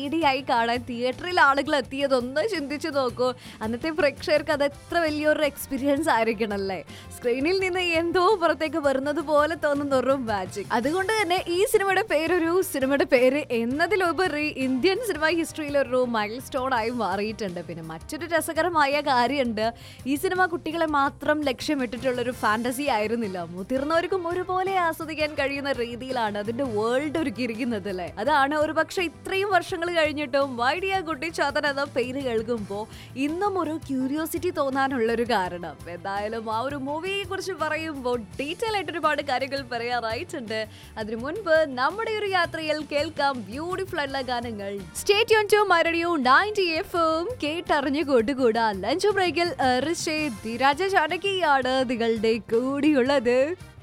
D ആയി കാണാൻ തിയേറ്ററിൽ ആളുകൾ എത്തിയതൊന്ന് ചിന്തിച്ചു നോക്കൂ അന്നത്തെ പ്രേക്ഷകർക്ക് അത് എത്ര വലിയൊരു എക്സ്പീരിയൻസ് ആയിരിക്കണല്ലേ സ്ക്രീനിൽ നിന്ന് എന്തോ പുറത്തേക്ക് വരുന്നത് പോലെ തോന്നുന്ന ഒരു മാജിക് അതുകൊണ്ട് തന്നെ ഈ സിനിമയുടെ പേരൊരു സിനിമയുടെ പേര് എന്നതിലുപരി ഇന്ത്യൻ സിനിമ ഹിസ്റ്ററിയിൽ ഒരു മൈൽ സ്റ്റോൺ ആയി മാറിയിട്ടുണ്ട് പിന്നെ മറ്റൊരു രസകരമായ കാര്യമുണ്ട് ഈ സിനിമ കുട്ടികളെ മാത്രം ലക്ഷ്യമിട്ടിട്ടുള്ള ഒരു ഫാന്റസി ആയിരുന്നില്ല മുതിർന്നവർക്കും ഒരുപോലെ ആസ്വദിക്കാൻ കഴിയുന്ന രീതിയിലാണ് അതിന്റെ വേൾഡ് ഒരുക്കിയിരിക്കുന്നത് അല്ലേ അതാണ് ഒരു പക്ഷെ ഇത്രയും വർഷങ്ങൾ കഴിഞ്ഞിട്ടും വൈഡിയ കുട്ടിച്ചാത്തൻ എന്ന പേര് കേൾക്കുമ്പോൾ ഇന്നും ഒരു ക്യൂരിയോസിറ്റി തോന്നാനുള്ള ഒരു കാരണം എന്തായാലും ആ ഒരു മൂവിയെ കുറിച്ച് പറയുമ്പോൾ ഡീറ്റെയിൽ ആയിട്ട് ഒരുപാട് കാര്യങ്ങൾ പറയാറായിട്ടുണ്ട് അതിനു മുൻപ് നമ്മുടെ ഒരു യാത്രയിൽ കേൾക്കാം ബ്യൂട്ടിഫുൾ ആയിട്ടുള്ള ഗാനങ്ങൾ സ്റ്റേറ്റ് യോൺ ടു മരടിയോ നയൻറ്റി എഫും കേട്ടറിഞ്ഞു കൊണ്ടുകൂടാ ലഞ്ച് ബ്രേക്കിൽ ഋഷേ ധിരാജ ചാനകിയാണ് നിങ്ങളുടെ കൂടിയുള്ളത്